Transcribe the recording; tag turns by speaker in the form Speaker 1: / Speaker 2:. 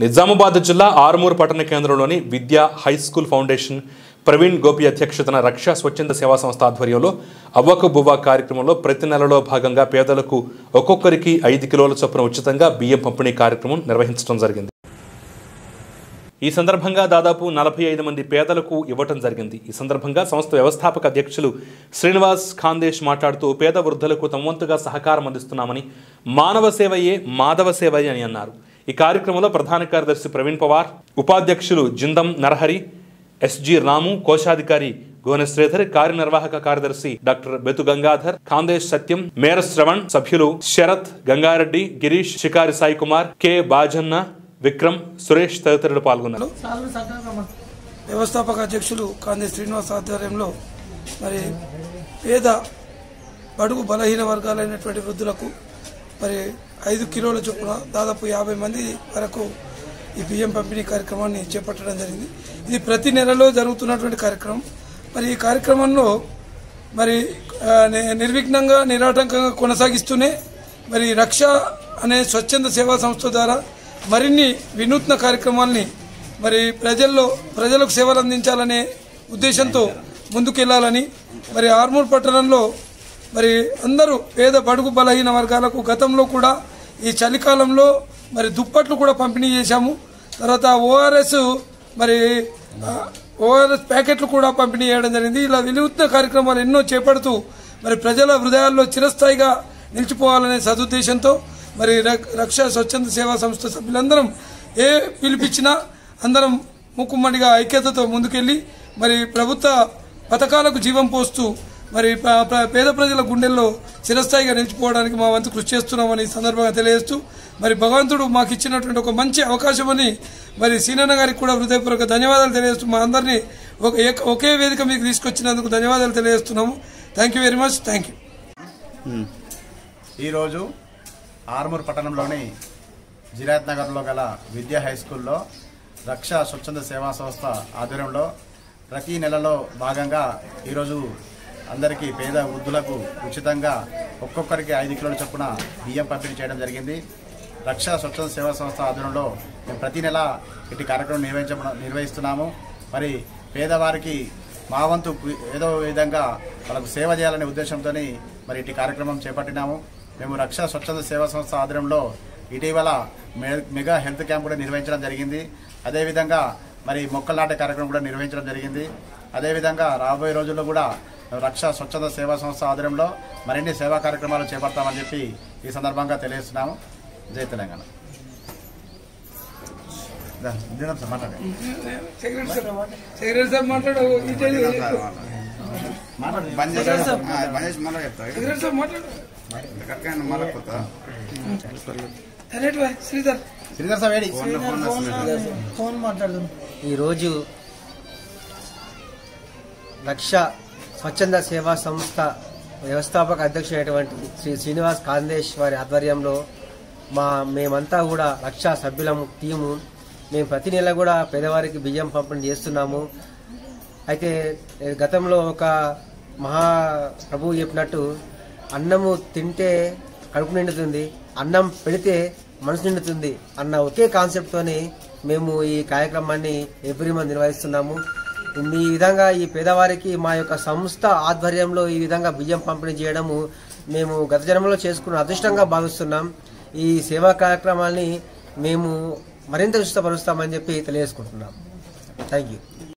Speaker 1: నిజామాబాద్ జిల్లా ఆరుమూరు పట్టణ కేంద్రంలోని Vidya high school foundation Praveen Gopi అధ్యక్షతన రక్ష స్వచ్ఛంద సేవా సంస్థ ఆధ్వర్యంలో అవ్వకు బువ్వ కార్యక్రమంలో ప్రతి నెలలో భాగంగా పేదలకు ఒక్కొక్కరికి ఐదు కిలోల చొప్పున ఉచితంగా బియ్యం పంపిణీ కార్యక్రమం నిర్వహించడం జరిగింది ఈ సందర్భంగా దాదాపు నలభై ఐదు మంది పేదలకు ఇవ్వటం జరిగింది ఈ సందర్భంగా సంస్థ వ్యవస్థాపక అధ్యక్షులు శ్రీనివాస్ ఖాందేశ్ మాట్లాడుతూ పేద వృద్ధులకు తమ వంతుగా సహకారం అందిస్తున్నామని మానవ సేవయే మాధవ సేవయే అని అన్నారు ఈ కార్యక్రమంలో ప్రధాన కార్యదర్శి ప్రవీణ్ పవార్ ఉపాధ్యక్షులు జిందం నరహరి ఎస్జి రాము కోశాధికారి గోనె శ్రీధర్ కార్యనిర్వాహక కార్యదర్శి డాక్టర్ బెతు గంగాధర్ ఖాందేశ్ సత్యం మేర శ్రవణ్ సభ్యులు శరత్ గంగారెడ్డి గిరీష్ షికారి సాయి కుమార్ కె బాజన్న విక్రమ్ సురేష్ తదితరులు పాల్గొన్నారు
Speaker 2: వ్యవస్థాపక అధ్యక్షులు కాంది శ్రీనివాస్ ఆధ్వర్యంలో మరి పేద బడుగు బలహీన వర్గాలైనటువంటి వృద్ధులకు మరి ఐదు కిలోల చొప్పున దాదాపు యాభై మంది వరకు ఈ బియ్యం పంపిణీ కార్యక్రమాన్ని చేపట్టడం జరిగింది ఇది ప్రతి నెలలో జరుగుతున్నటువంటి కార్యక్రమం మరి ఈ కార్యక్రమంలో మరి ఆ, ని- నిర్విఘ్నంగా నిరాటంకంగా కొనసాగిస్తూనే మరి రక్ష అనే స్వచ్ఛంద సేవా సంస్థ ద్వారా మరిన్ని వినూత్న కార్యక్రమాల్ని మరి ప్రజల్లో ప్రజలకు సేవలు అందించాలనే ఉద్దేశంతో ముందుకెళ్లాలని మరి ఆర్మూర్ పట్టణంలో మరి అందరూ పేద బడుగు బలహీన వర్గాలకు గతంలో కూడా ఈ చలికాలంలో మరి దుప్పట్లు కూడా పంపిణీ చేశాము తర్వాత ఓఆర్ఎస్ మరి ఓఆర్ఎస్ ప్యాకెట్లు కూడా పంపిణీ చేయడం జరిగింది ఇలా వినూత్న కార్యక్రమాలు ఎన్నో చేపడుతూ మరి ప్రజల హృదయాల్లో చిరస్థాయిగా నిలిచిపోవాలనే సదుద్దేశంతో మరి రక్- రక్ష స్వచ్ఛంద సేవా సంస్థ సభ్యులందరం ఏ పిలిపించినా అందరం మూకుమ్మడిగా ఐక్యతతో ముందుకెళ్లి మరి ప్రభుత్వ పథకాలకు జీవం పోస్తూ మరి ప- ప- పేద ప్రజల గుండెల్లో చిరస్థాయిగా నిలిచిపోవడానికి మా వంతు కృషి చేస్తున్నామని ఈ సందర్భంగా తెలియజేస్తూ మరి భగవంతుడు మాకు ఇచ్చినటువంటి ఒక మంచి అవకాశమని మరి సీనన్న గారికి కూడా హృదయపూర్వక ధన్యవాదాలు తెలియజేస్తూ మా అందరినీ ఒక ఏక- ఒకే వేదిక మీకు తీసుకొచ్చినందుకు ధన్యవాదాలు తెలియజేస్తున్నాము thank you very much thank you
Speaker 3: ఈరోజు ఆర్మూర్ పట్టణంలోని జిరాయత్ నగర్లో గల విద్యా హై స్కూల్లో రక్ష స్వచ్ఛంద సేవా సంస్థ ఆధ్వర్యంలో ప్రతి నెలలో భాగంగా ఈరోజు అందరికీ పేద వృద్ధులకు ఉచితంగా ఒక్కొక్కరికి ఐదు కిలోల చొప్పున బియ్యం పంపిణీ చేయడం జరిగింది రక్ష స్వచ్ఛంద సేవా సంస్థ ఆధ్వర్యంలో మేము ప్రతి నెల ఇటు కార్యక్రమం నిర్వహించ నిర్వహిస్తున్నాము మరి పేదవారికి మా వంతు ఏదో విధంగా వాళ్ళకు సేవ చేయాలనే ఉద్దేశంతో మరి ఇటు కార్యక్రమం చేపట్టినాము మేము రక్ష స్వచ్ఛంద సేవా సంస్థ ఆధ్వర్యంలో ఇటీవల మె- మెగా హెల్త్ క్యాంప్ కూడా నిర్వహించడం జరిగింది అదేవిధంగా మరి మొక్కలు నాటే కార్యక్రమం కూడా నిర్వహించడం జరిగింది అదేవిధంగా రాబోయే రోజుల్లో కూడా రక్ష స్వచ్ఛంద సేవా సంస్థ ఆధ్వర్యంలో మరిన్ని సేవా కార్యక్రమాలు చేపడతామని చెప్పి ఈ సందర్భంగా తెలియజేస్తున్నాము జై తెలంగాణ దా, దినం సార్ మాట్లాడండి.
Speaker 2: సెక్రటరీ సార్ సెక్రటరీ సార్ మాట్లాడు
Speaker 3: మాట్లాడండి.
Speaker 4: బంద్ చేసి ఆ, బంద్ చేసి మళ్ళీ చెప్తా
Speaker 2: సెక్రటరీ సార్ మాట్లాడు
Speaker 4: కరెక్ట్గా మళ్ళీ కొత్త
Speaker 2: అనేటి శ్రీధర్
Speaker 3: శ్రీధర్ సార్ వేడి
Speaker 4: ఫోన్ ఫోన్ వస్తుంది
Speaker 2: ఫోన్ మాట్లాడదాం
Speaker 5: ఈరోజు రక్ష స్వచ్ఛంద సేవా సంస్థ వ్యవస్థాపక అధ్యక్షుడైనటువంటి శ్రీ శ్రీనివాస్ కాందేశ్ వారి ఆధ్వర్యంలో మా మేమంతా కూడా రక్ష సభ్యులం టీము మేము ప్రతి నెల కూడా పేదవారికి బియ్యం పంపిణీ చేస్తున్నాము అయితే ఏ, గతంలో ఒక మహా ప్రభువు చెప్పినట్టు అన్నము తింటే కడుపు నిండుతుంది అన్నం పెడితే మనసు నిండుతుంది అన్న ఒకే కాన్సెప్ట్తోని మేము ఈ కార్యక్రమాన్ని ఎవ్రీ మంత్ నిర్వహిస్తున్నాము ఈ విధంగా ఈ పేదవారికి మా యొక్క సంస్థ ఆధ్వర్యంలో ఈ విధంగా బియ్యం పంపిణీ చేయడము మేము గత జన్మలో చేసుకున్న అదృష్టంగా భావిస్తున్నాం ఈ సేవా కార్యక్రమాల్ని మేము మరింత విస్తపరుస్తామని చెప్పి తెలియజేసుకుంటున్నాం థ్యాంక్ యూ